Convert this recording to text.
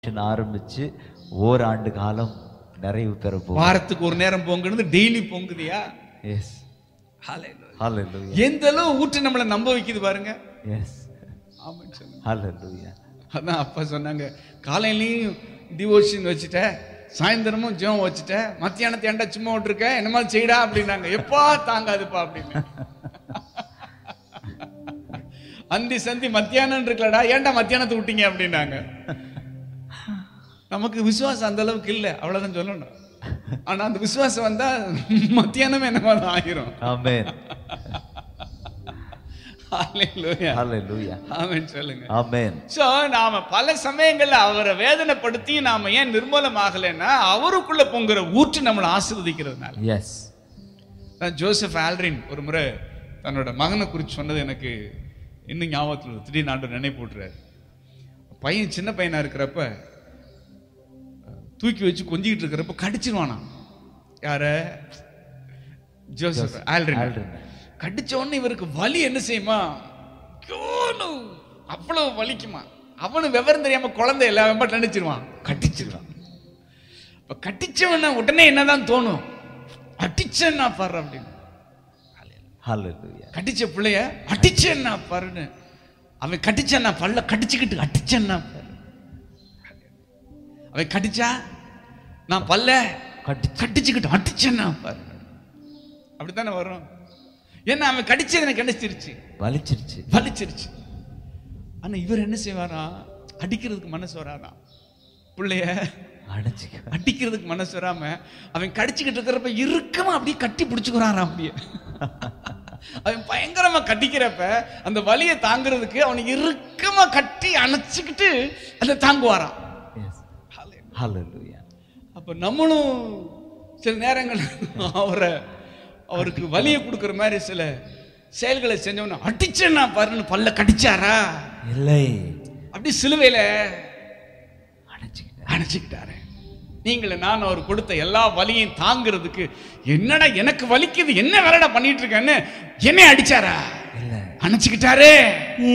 Mission ஆரம்பிச்சு ஓராண்டு காலம் நிறைவு பெற போகும் வாரத்துக்கு ஒரு நேரம் பொங்குனது டெய்லி பொங்குதியா எஸ் Hallelujah. ஹalleluya எந்த அளவு ஊற்று நம்மளை நம்ப வைக்குது பாருங்க எஸ் ஆமான்னு சொல்லுங்க ஹalleluya அதான் அப்பா சொன்னாங்க காலையிலையும் டிவோஷன் வச்சுட்ட சாயந்தரமும் ஜெபம் வச்சுட்ட மத்தியானத்தை ஏன்டா சும்மா விட்டுருக்க என்ன மாதிரி செய்டா அப்படின்னாங்க எப்பா தாங்காதுப்பா அப்படின்னு அந்தி சந்தி மத்தியானம் இருக்கலடா ஏன்டா மத்தியானத்தை விட்டீங்க அப்படின்னாங்க நமக்கு விசுவாசம் அந்த அளவுக்கு இல்லை அவ்வளவுதான் சொல்லணும் ஆனா அந்த விசுவாசம் வந்தா மத்தியானமே என்னமா தான் ஆயிரும் ஆமென் Hallelujah. ஹalleluya ஆமென் சொல்லுங்க ஆமென் சோ நாம பல சமயங்கள்ல அவரை வேதனைப்படுத்தி நாம ஏன் நிர்மூலமாகலைன்னா அவருக்குள்ள பொங்குற ஊற்று நம்மளை ஆசீர்வதிக்கிறதுனால எஸ் தான் ஜோசப் ஆல்ரின் ஒரு முறை தன்னோட மகனை குறித்து சொன்னது எனக்கு இன்னும் ஞாபகத்தில் இருக்கு. திடீர்னு ஆண்டு நினைப்பு விட்டுறாரு பையன் சின்ன பையனா இருக்கிறப்ப தூக்கி வச்சு கொஞ்சிக்கிட்டு இருக்கிறப்ப கடிச்சிருவானா யார ஜோசப் ஆல்ரின் ஆல்ரின். கடிச்ச உடனே இவருக்கு வலி என்ன செய்யுமா ஐயோன்னு அவ்வளவு வலிக்குமா அவனு விவரம் தெரியாம குழந்தை எல்லாம் வெம்பாட்டு நினைச்சிருவான் கட்டிச்சிருவான் இப்ப கட்டிச்சவன உடனே என்னதான் தோணும் அடிச்சேன்னா பாரு அப்படின்னு ஹalleluya கட்டிச்ச பிள்ளைய அடிச்சேன்னா பாருன்னு அவன் கட்டிச்சான்னா பல்ல கடிச்சுக்கிட்டு அடிச்சேன்னா பாரு அவன் கடிச்சா நான் பல்ல கடிச்சு கடிச்சுக்கிட்டு அடிச்சேன்னா பாரு அப்படித்தானே வரும் ஏன்னா அவன் கடிச்சது எனக்கு கடிச்சிருச்சு வலிச்சிருச்சு வலிச்சிருச்சு ஆனா இவர் என்ன செய்வாரா அடிக்கிறதுக்கு மனசு வராராம் பிள்ளைய அடைச்சிக்க அடிக்கிறதுக்கு மனசு வராம அவன் கடிச்சுக்கிட்டு இருக்கிறப்ப இறுக்கமா அப்படியே கட்டி பிடிச்சுக்கிறாராம் அப்படியே அவன் பயங்கரமா கட்டிக்கிறப்ப அந்த வலியை தாங்குறதுக்கு அவனை இறுக்கமா கட்டி அணைச்சுக்கிட்டு அதை தாங்குவாராம் எஸ் ஹalleluya அப்ப நம்மளும் சில நேரங்கள் அவரை அவருக்கு வலியை கொடுக்குற மாதிரி சில செயல்களை செஞ்சோம்னா அடிச்சேன்னா பாருன்னு பல்ல கடிச்சாரா இல்லை அப்படி சிலுவையில அடைச்சிக்கிட்ட அணைச்சிக்கிட்டாரு நீங்கள நான் அவர் கொடுத்த எல்லா வலியையும் தாங்கிறதுக்கு என்னடா எனக்கு வலிக்குது என்ன வேலைடா பண்ணிட்டு இருக்கேன்னு என்னை அடிச்சாரா இல்லை அணைச்சுக்கிட்டாரு